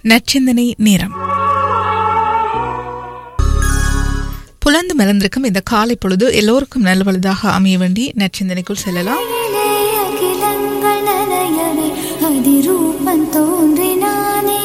நச்சிந்தனை நேரம் புலந்து மலர்ந்திருக்கும் இந்த காலை பொழுது எல்லோருக்கும் நல்வழுதாக அமைய வேண்டி நச்சிந்தனைக்குள் செல்லலாம் இளைய அகிலங்கள் நனையவே அதிரூபம் தோன்றினானே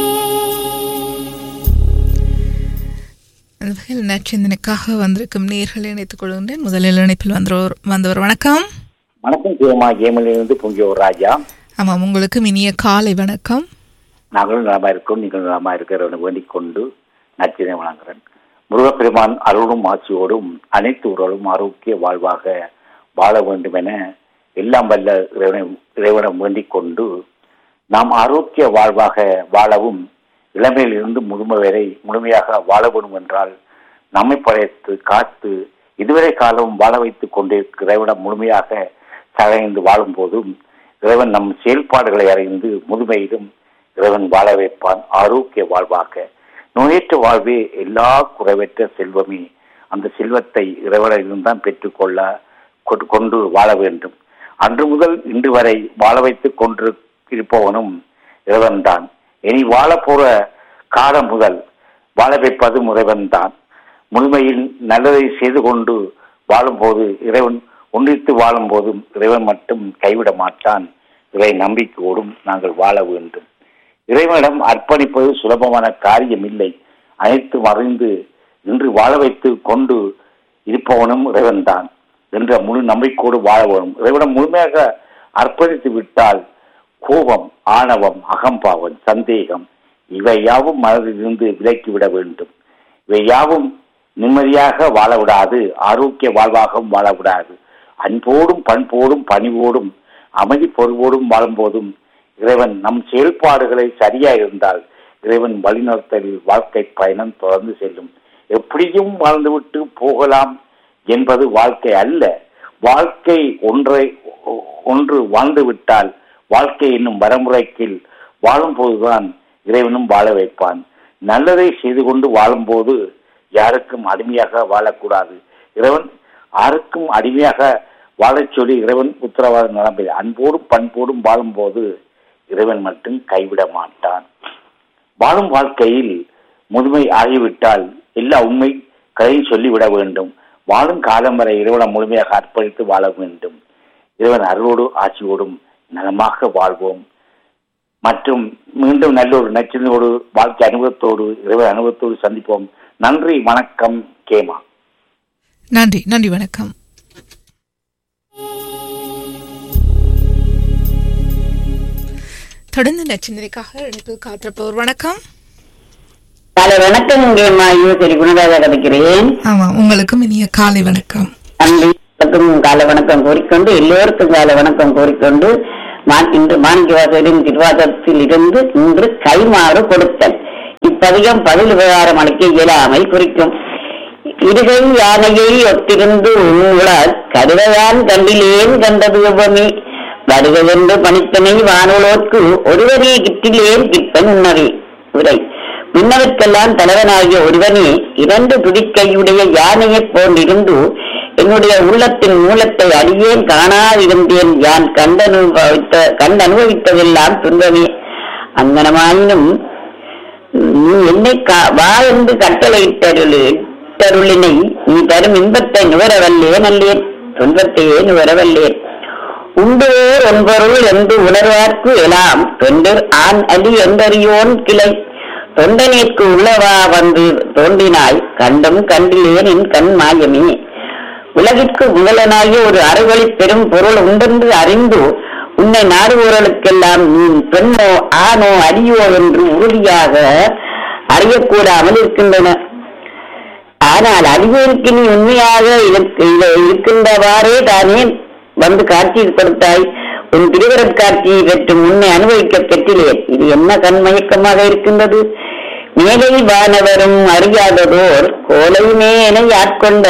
அந்த வகையில் நச்சிந்தனைக்காக வந்திருக்கும் நேர்களை இணைத்துக் கொள்கின்றேன் முதலில் இணைப்பில் வந்தவர் வந்தவர் வணக்கம் வணக்கம் சிவமா கேமிலிருந்து பொங்கியோர் ராஜா ஆமாம் உங்களுக்கு இனிய காலை வணக்கம் நாங்களும் நலமா இருக்கோம் நீங்கள் நலமா இருக்கிறவனை வேண்டிக் கொண்டு நச்சினை வழங்குறேன் முருகப்பெருமான் அருளும் ஆட்சியோடும் அனைத்து உறவும் ஆரோக்கிய வாழ்வாக வாழ வேண்டும் என எல்லாம் வல்ல இறைவனை இறைவனம் வேண்டிக் கொண்டு நாம் ஆரோக்கிய வாழ்வாக வாழவும் இளமையில் இருந்து முதுமை வரை முழுமையாக வாழ வேண்டும் என்றால் நம்மை படைத்து காத்து இதுவரை காலம் வாழ வைத்துக் கொண்டிருக்கிற இறைவனம் முழுமையாக சகைந்து வாழும் போதும் இறைவன் நம் செயல்பாடுகளை அறிந்து முதுமையிலும் இறைவன் வாழ வைப்பான் ஆரோக்கிய வாழ்வாக நோயற்ற வாழ்வே எல்லா குறைவற்ற செல்வமே அந்த செல்வத்தை இறைவனிடம் தான் பெற்றுக்கொள்ள கொண்டு- கொண்டு வாழ வேண்டும் அன்று முதல் இன்று வரை வாழ வைத்துக் கொண்டு இருப்பவனும் இறைவன் தான் இனி வாழ போற காலம் முதல் வாழ வைப்பது இறைவன் தான் முழுமையில் நல்லதை செய்து கொண்டு வாழும்போது இறைவன் ஒன்றித்து வாழும் போதும் இறைவன் மட்டும் கைவிட மாட்டான் இறை நம்பிக்கையோடும் நாங்கள் வாழ வேண்டும் இறைவனிடம் அர்ப்பணிப்பது சுலபமான காரியம் இல்லை அனைத்தும் அறிந்து இன்று வாழ வைத்து கொண்டு இருப்பவனும் இறைவன்தான் என்ற முழு நம்பிக்கையோடு வாழ வேண்டும் இறைவனம் முழுமையாக அர்ப்பணித்து விட்டால் கோபம் ஆணவம் அகம்பாவம் சந்தேகம் இவை யாவும் மனதிலிருந்து விலக்கிவிட வேண்டும் இவை யாவும் நிம்மதியாக வாழ விடாது ஆரோக்கிய வாழ்வாகவும் வாழ விடாது அன்போடும் பண்போடும் பணிவோடும் அமைதி பொறுவோடும் வாழும்போதும் இறைவன் நம் செயல்பாடுகளை சரியா இருந்தால் இறைவன் வழிநடத்தலில் வாழ்க்கை பயணம் தொடர்ந்து செல்லும் எப்படியும் வாழ்ந்துவிட்டு போகலாம் என்பது வாழ்க்கை அல்ல வாழ்க்கை ஒன்றை ஒன்று வாழ்ந்து விட்டால் வாழ்க்கை என்னும் வரமுறைக்கில் வாழும்போதுதான் இறைவனும் வாழ வைப்பான் நல்லதை செய்து கொண்டு வாழும்போது யாருக்கும் அடிமையாக வாழக்கூடாது இறைவன் யாருக்கும் அடிமையாக வாழச் சொல்லி இறைவன் உத்தரவாதம் நிலம்பி அன்போடும் பண்போடும் வாழும்போது இறைவன் மட்டும் கைவிட மாட்டான் வாழும் வாழ்க்கையில் முதுமை ஆகிவிட்டால் எல்லா உண்மை கதையும் சொல்லிவிட வேண்டும் வாழும் காலம் வரை இறைவனை முழுமையாக அர்ப்பணித்து வாழ வேண்டும் இறைவன் அருளோடு ஆட்சியோடும் நலமாக வாழ்வோம் மற்றும் மீண்டும் நல்ல ஒரு நச்சினோடு வாழ்க்கை அனுபவத்தோடு இறைவன் அனுபவத்தோடு சந்திப்போம் நன்றி வணக்கம் கேமா நன்றி நன்றி வணக்கம் தொடர்ந்து நச்சிந்தனைக்காக இணைப்பில் காத்திருப்பவர் வணக்கம் காலை வணக்கம் இங்கே யோசரி குணராஜா கதைக்கிறேன் ஆமாம் உங்களுக்கும் இனிய காலை வணக்கம் அன்புக்கும் காலை வணக்கம் கோரிக்கொண்டு எல்லோருக்கும் காலை வணக்கம் கோரிக்கொண்டு மா- இன்று மாணிக்கவாசரின் திருவாதத்தில் இருந்து இன்று கைமாறு கொடுத்தல் இப்பதிகம் பதில் விவகாரம் அளிக்க இயலாமை குறிக்கும் இருகை யானையை ஒத்திருந்து உங்களால் கருதையான் கண்டிலேன் கண்டது எவ்வமே வருகவென்று பணித்தனை வானோலோர்க்கு ஒருவனே கிட்டிலேன் கிட்பன் உன்னவே உரை விண்ணவர்க்கெல்லாம் தலைவனாகிய ஒருவனே இரண்டு துதிக்கையுடைய யானையைப் போன்றிருந்து என்னுடைய உள்ளத்தின் மூலத்தை அடியேன் காணாதிருந்தேன் யான் கண்டனுபவித்த கண்டனுபவித்ததெல்லாம் துன்பமே அங்கனமாயினும் நீ என்னை கா- வா என்று கட்டளையிட்டருளு இட்டருளினை நீ தரும் இன்பத்தை நுகரவல்லேன் அல்லேன் துன்பத்தையே நுகரவல்லேன் உண்டு ஒன்பொருள் என்று உணர்வார்க்கு எலாம் தொண்டர் ஆண் அடி என்றறியோன் கிளை தொண்டனேற்கு உள்ளவா வந்து தோன்றினாய் கண்டும் கண்டிலேன் என் கண் மாயமே உலகிற்கு முதலனாகிய ஒரு அறுவழி பெரும் பொருள் உண்டென்று அறிந்து உன்னை நாடுவோர்களுக்கெல்லாம் நீ பெண்ணோ ஆணோ அடியோ என்று உறுதியாக அறியக்கூடாமல் இருக்கின்றன ஆனால் அடியோருக்கு நீ உண்மையாக இருக்க- இத- இருக்கின்றவாறே தானே வந்து காட்சி கொடுத்தாய் உன் திருவரட் காட்சியை பெற்று உன்னை அனுபவிக்க பெற்றிலேன் இது என்ன கண்மயக்கமாக இருக்கின்றது மேலை வானவரும் அறியாததோர் கோலையுமே என ஆட்கொண்ட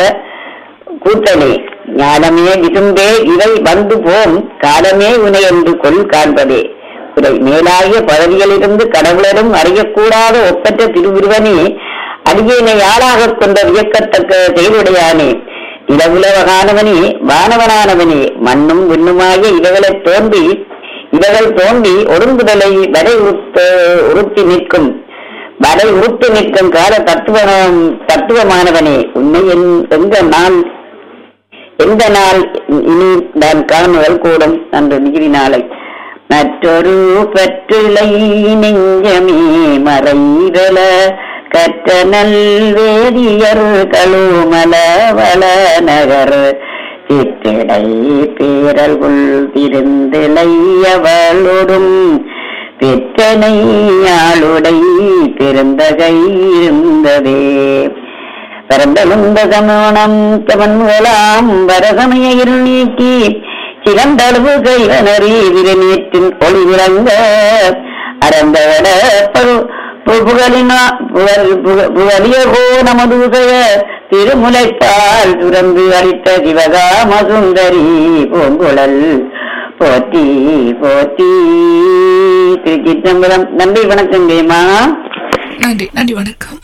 கூட்டனே ஞானமே விசும்பே இவை வந்து போம் காலமே உனை என்று கொள் காண்பதே உரை மேலாகிய பதவியிலிருந்து கடவுளரும் அறியக்கூடாத ஒப்பற்ற திருவுருவனே அடியேனை ஆளாகக் கொண்ட வியக்கத்தக்க செயலுடையானே நிலவுலவகானவனே வானவனானவனே மண்ணும் விண்ணுமாகிய இவைகளைத் தோன்றி இவர்கள் தோண்டி ஒடுங்குதலை வரை உறுத்து உறுத்தி நிற்கும் வரை உறுத்து நிற்கும் கால தத்துவம் தத்துவமானவனே உன்னை என்- எந்த நாள் எந்த நாள் இனி நான் காணுதல் கூடும் அன்று டிகிரி நாளை மற்றொரு பற்றிலை நெஞ்சமே மறைதல கற்ற நல்வேதியர் கழுமல வள நகர் சிற்றிடை பேரல்குள் திருந்திளையவளோடும் பெற்றனை ஆளுடை பெருந்தகை இருந்ததே பரந்தழுந்த சமணம் தவன்முகலாம் வரசமய இருள் நீக்கி சிறந்தளவு கைவனறி விரநீற்றின் ஒளி விளங்க அறந்தவட புகழினா புகழியகோ நமது உதய திருமுலைப்பால் துறந்து அளித்த சிவகாம சுந்தரி பூங்குழல் போத்தி போத்தி திருச்சிற்றம்பலம் நன்றி வணக்கம் தேமா நன்றி நன்றி வணக்கம்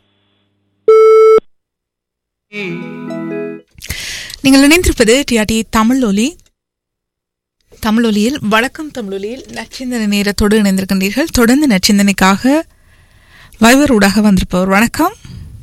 நீங்கள் இணைந்திருப்பது டிஆர்டி தமிழ் ஒலி தமிழ் ஒலியில் வழக்கம் தமிழ் ஒலியில் நச்சிந்தனை நேரத்தோடு இணைந்திருக்கின்றீர்கள் தொடர்ந்து நச்சிந்தனைக்காக வைவர் ஊடாக வந்திருப்பவர் வணக்கம்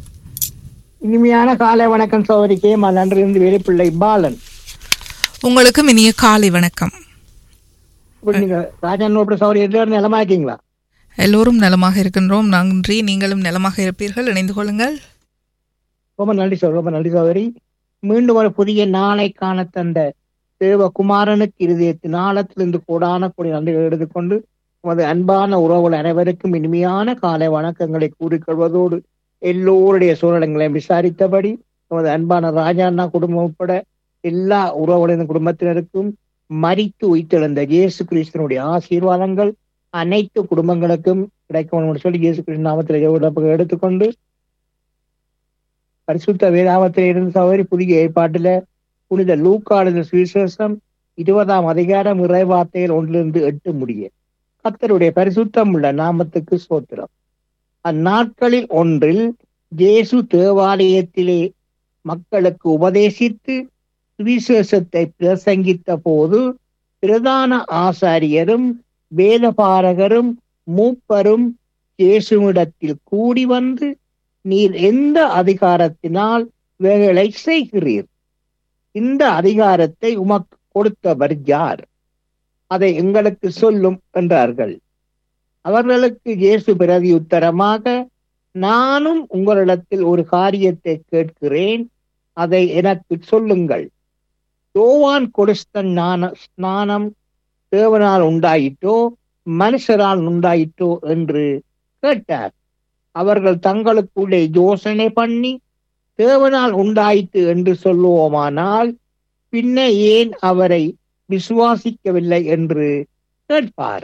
இனிமையான காலை வணக்கம் சோதரி கேமா நன்றிருந்து வேலைப்பிள்ளை பாலன் உங்களுக்கும் இனிய காலை வணக்கம் இப்படி நீங்க ராஜானோட சௌரி எல்லாரும் நிலமா இருக்கீங்களா எல்லோரும் நலமாக இருக்கின்றோம் நன்றி நீங்களும் நலமாக இருப்பீர்கள் இணைந்து கொள்ளுங்கள் ரொம்ப நன்றி சோதரி ரொம்ப நன்றி சோதரி மீண்டும் ஒரு புதிய நாளை காண தந்த தேவகுமாரனுக்கு இருதயத்து நாளத்திலிருந்து கூடான கூடிய நன்றிகள் எடுத்துக்கொண்டு உமது அன்பான உறவுகள் அனைவருக்கும் இனிமையான காலை வணக்கங்களை கூறிக்கொள்வதோடு எல்லோருடைய சூழலங்களையும் விசாரித்தபடி உமது அன்பான ராஜாண்ணா குடும்பம் உட்பட எல்லா உறவுகளின் குடும்பத்தினருக்கும் மரித்து உயிர்த்தெழுந்த இயேசு கிறிஸ்தனுடைய ஆசீர்வாதங்கள் அனைத்து குடும்பங்களுக்கும் கிடைக்கும் சொல்லி இயேசு கிறிஸ்து நாமத்தில் எடுத்துக்கொண்டு பரிசுத்த வேதாமத்தில் இருந்து சகோதரி புதிய ஏற்பாட்டுல புனித லூக்காடு சுவிசேஷம் இருபதாம் அதிகாரம் இறைவார்த்தைகள் ஒன்றிலிருந்து எட்டு முடிய கர்த்தருடைய பரிசுத்தம் உள்ள நாமத்துக்கு சோத்திரம் அந்நாட்களில் ஒன்றில் இயேசு தேவாலயத்திலே மக்களுக்கு உபதேசித்து சுவிசேஷத்தை பிரசங்கித்த போது பிரதான ஆசாரியரும் வேதபாரகரும் மூப்பரும் இயேசுவிடத்தில் கூடி வந்து நீர் எந்த அதிகாரத்தினால் இவைகளை செய்கிறீர் இந்த அதிகாரத்தை உமக்கு கொடுத்தவர் யார் அதை எங்களுக்கு சொல்லும் என்றார்கள் அவர்களுக்கு இயேசு பிரதி உத்தரமாக நானும் உங்களிடத்தில் ஒரு காரியத்தை கேட்கிறேன் அதை எனக்கு சொல்லுங்கள் யோவான் கொடுத்த ஞான ஸ்நானம் தேவனால் உண்டாயிட்டோ மனுஷரால் உண்டாயிட்டோ என்று கேட்டார் அவர்கள் தங்களுக்குள்ளே யோசனை பண்ணி தேவனால் உண்டாயிற்று என்று சொல்லுவோமானால் பின்ன ஏன் அவரை விசுவாசிக்கவில்லை என்று கேட்பார்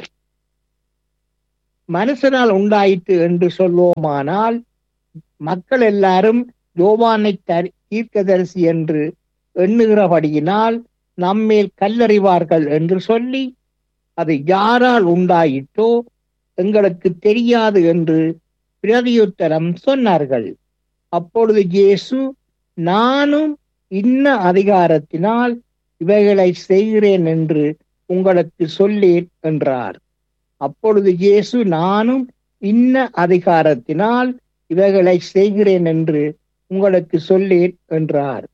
மனுஷனால் உண்டாயிற்று என்று சொல்லுவோமானால் மக்கள் எல்லாரும் யோவானை தரி- தீர்க்கதரிசி என்று எண்ணுகிறபடியினால் நம்மேல் கல்லறிவார்கள் என்று சொல்லி அது யாரால் உண்டாயிற்றோ எங்களுக்கு தெரியாது என்று பிரதியுத்தரம் சொன்னார்கள் அப்பொழுது இயேசு நானும் இன்ன அதிகாரத்தினால் இவைகளை செய்கிறேன் என்று உங்களுக்கு சொல்லேன் என்றார் அப்பொழுது இயேசு நானும் இன்ன அதிகாரத்தினால் இவைகளை செய்கிறேன் என்று உங்களுக்கு சொல்லேன் என்றார்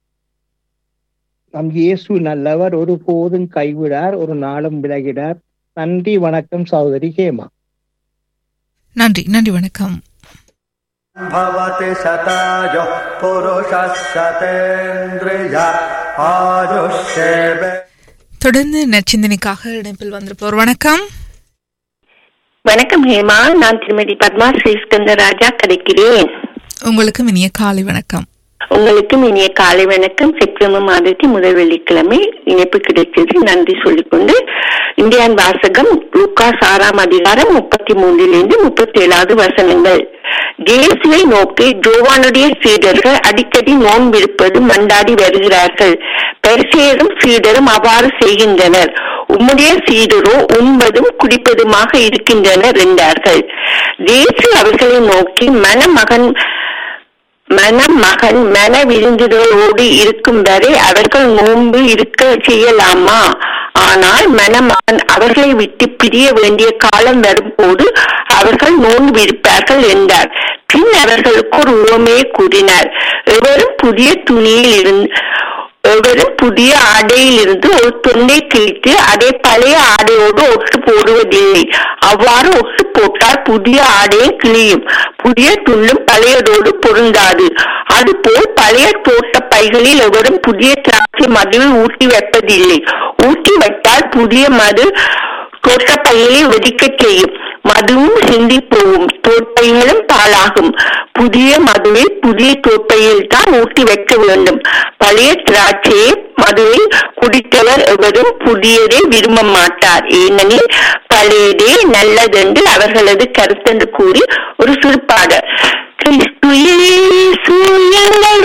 நம் இயேசு நல்லவர் ஒருபோதும் கைவிடார் ஒரு நாளும் விலகிடார் நன்றி வணக்கம் சகோதரி ஹேமா நன்றி நன்றி வணக்கம் भवति शतायुः पुरुषः शतेन्द्रिय आयुष्येव தொடர்ந்து நச்சிந்தனைக்காக இணைப்பில் வந்திருப்பவர் வணக்கம் வணக்கம் ஹேமா நான் திருமதி பத்மா ஸ்ரீஸ்கந்தராஜா கிடைக்கிறேன் உங்களுக்கும் இனிய காலை வணக்கம் உங்களுக்கும் இனிய காலை வணக்கம் செப்டம்பர் மாதத்தின் முதல் வெள்ளிக்கிழமை இணைப்பு கிடைத்தது நன்றி சொல்லிக்கொண்டு இந்தியான் வாசகம் லூக்காஸ் ஆறாம் அதிகாரம் முப்பத்தி மூன்றிலிருந்து முப்பத்தி ஏழாவது வசனங்கள் இயேசுவை நோக்கி ஜோவானுடைய சீடர்கள் அடிக்கடி நோன்பிருப்பது மண்டாடி வருகிறார்கள் பெருசேரும் சீடரும் அவ்வாறு செய்கின்றனர் உம்முடைய சீடரோ உண்பதும் குடிப்பதுமாக இருக்கின்றனர் என்றார்கள் இயேசு அவர்களை நோக்கி மணமகன் மணமகன் மன விருந்துகளோடு இருக்கும் வரை அவர்கள் நோன்பு இருக்க செய்யலாமா ஆனால் மணமகன் அவர்களை விட்டு பிரிய வேண்டிய காலம் வரும்போது அவர்கள் நோன்பு இருப்பார்கள் என்றார் பின் அவர்களுக்கு ஒரு உவமையை கூறினார் எவரும் புதிய துணியில் இருந்து எவரும் புதிய ஆடையில் இருந்து ஒரு துண்டை கிழித்து அதை பழைய ஆடையோடு ஒட்டு போடுவதில்லை அவ்வாறு ஒட்டு போட்டால் புதிய ஆடையும் கிழியும் புதிய துண்டும் பழையதோடு பொருந்தாது அதுபோல் பழைய தோட்ட பைகளில் எவரும் புதிய திராட்சை மதுவை ஊற்றி வைப்பதில்லை ஊற்றி வைத்தால் புதிய மது தோட்டப்பையை வெடிக்கச் செய்யும் மதுவும் சிந்தி போகும் தோட்பைகளும் பாழாகும் புதிய மதுவை புதிய தோட்பையில் தான் ஊட்டி வைக்க வேண்டும் பழைய திராட்சையை மதுவை குடித்தவர் எவரும் புதியதை விரும்ப மாட்டார் ஏனெனில் பழையதே நல்லதென்று அவர்களது கருத்தென்று கூறி ஒரு சிறுப்பாடல் கிறிஸ்து இயேசு எங்கள்